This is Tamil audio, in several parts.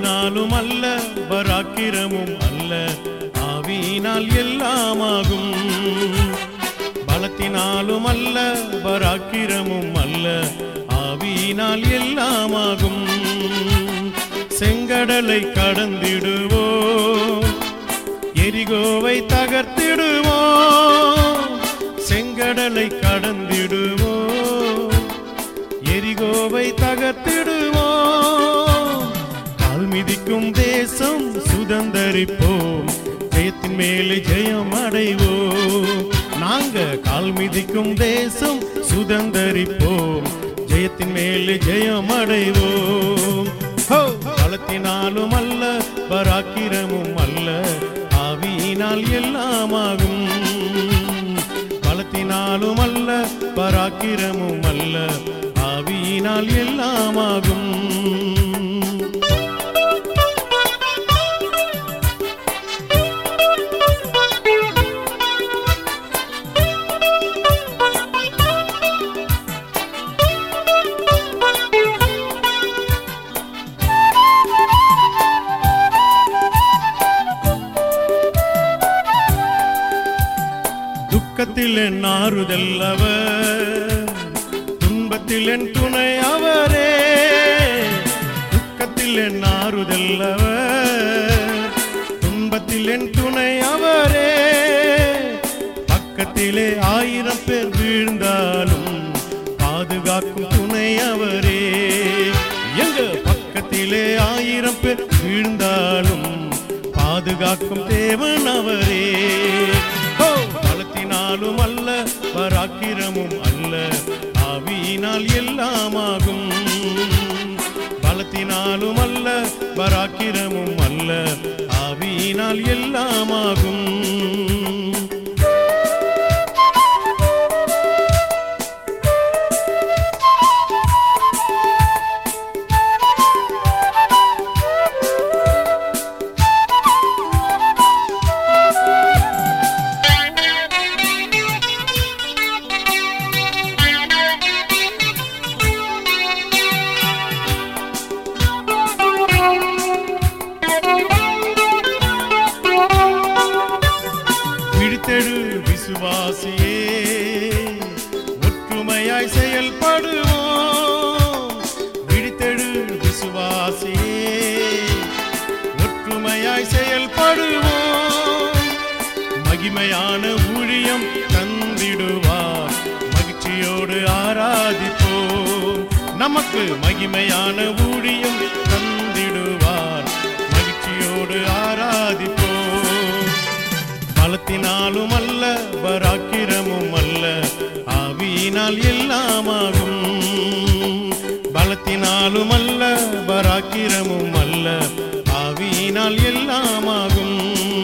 பலத்தினாலும் அல்ல பராக்கிரமும் அல்ல ஆவியினால் எல்லாமாகும் பலத்தினாலும் அல்ல பராக்கிரமும் அல்ல ஆவியினால் எல்லாமாகும் செங்கடலை கடந்திடுவோ எரிகோவை தகர்த்திடுவோ செங்கடலை கடந்திடுவோ எரிகோவை தகர்த்திடுவோ கால் மிதிக்கும் தேசம் சுதந்தரிப்போம் ஜெயத்தின் மேலே ஜெயம் அடைவோம் நாங்க கால் மிதிக்கும் தேசம் சுதந்தரிப்போம் ஜெயத்தின் மேலே ஜெயம் அடைவோம் ஹோ! பலத்தினாலும் அல்ல பராக்கிரமும் அல்ல ஆவியினால் எல்லாமாகும் பலத்தினாலும் அல்ல பராக்கிரமும் அல்ல ஆவியினால் எல்லாமாகும் துக்கத்தில் என் ஆறுதல் அவர் துன்பத்தில் என் துணை அவரே துக்கத்தில் என் ஆறுதல் அவர் துன்பத்தில் என் துணை அவரே பக்கத்திலே ஆயிரம் பேர் வீழ்ந்தாலும் பாதுகாக்கும் துணை அவரே எங்க பக்கத்திலே ஆயிரம் பேர் வீழ்ந்தாலும் பாதுகாக்கும் தேவன் அவரே ஹோ! பலத்தினாலும் அல்ல பராக்கிரமும் அல்ல ஆவியினால் எல்லாமாகும் பலத்தினாலும் அல்ல பராக்கிரமும் அல்ல ஆவியினால் எல்லாமாகும் விழித்தெழு விசுவாசியே ஒற்றுமையாய் செயல்படுவோம் விழித்தெழு விசுவாசியே ஒற்றுமையாய் செயல்படுவோம் மகிமையான ஊழியம் தந்திடுவார் மகிழ்ச்சியோடு ஆராதிப்போம் நமக்கு மகிமையான ஊழியம் தந்திடுவார் மகிழ்ச்சியோடு ஆராதிப்போம் பலத்தினாலும் அல்ல பராக்கிரமும் அல்ல ஆவியினால் எல்லாமாகும் பலத்தினாலும் அல்ல பராக்கிரமும் அல்ல ஆவியினால் எல்லாமாகும்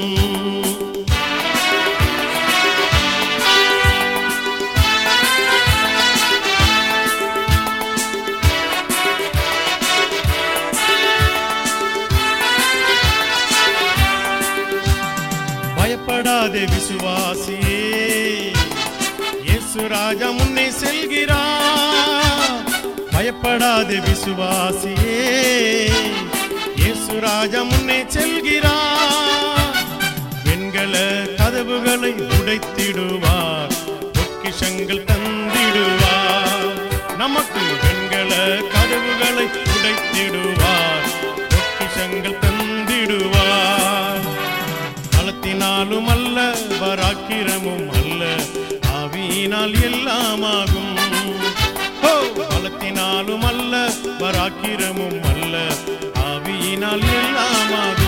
பயப்படாதே விசுவாசியே இயேசு ராஜா முன்னே செல்கிறார் பயப்படாதே விசுவாசியே இயேசு ராஜா முன்னே செல்கிறார் வெண்கல கதவுகளை உடைத்திடுவார் பொக்கிஷங்கள் தந்திடுவார் நமக்கு வெண்கல கதவுகளை உடைத்திடுவார் பொக்கிஷங்கள் தந்திடுவார் பலத்தினாலும் அல்ல பராக்கிரமும் அல்ல ஆவியினால் எல்லாமாகும் ஹோ! பலத்தினாலும் அல்ல பராக்கிரமும் அல்ல ஆவியினால் எல்லாமாகும்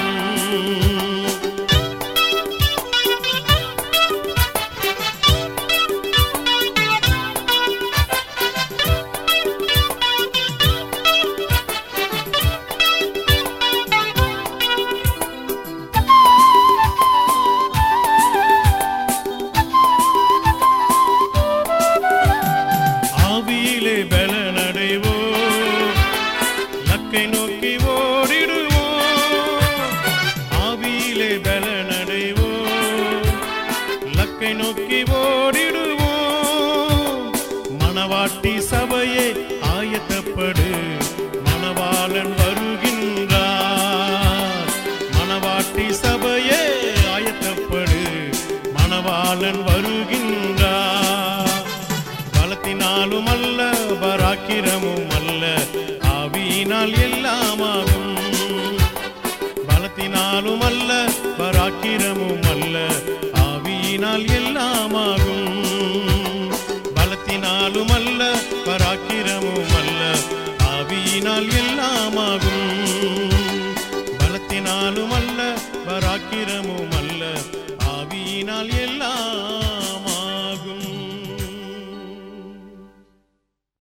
ஆவியிலே பலனடைவோ லக்கை நோக்கி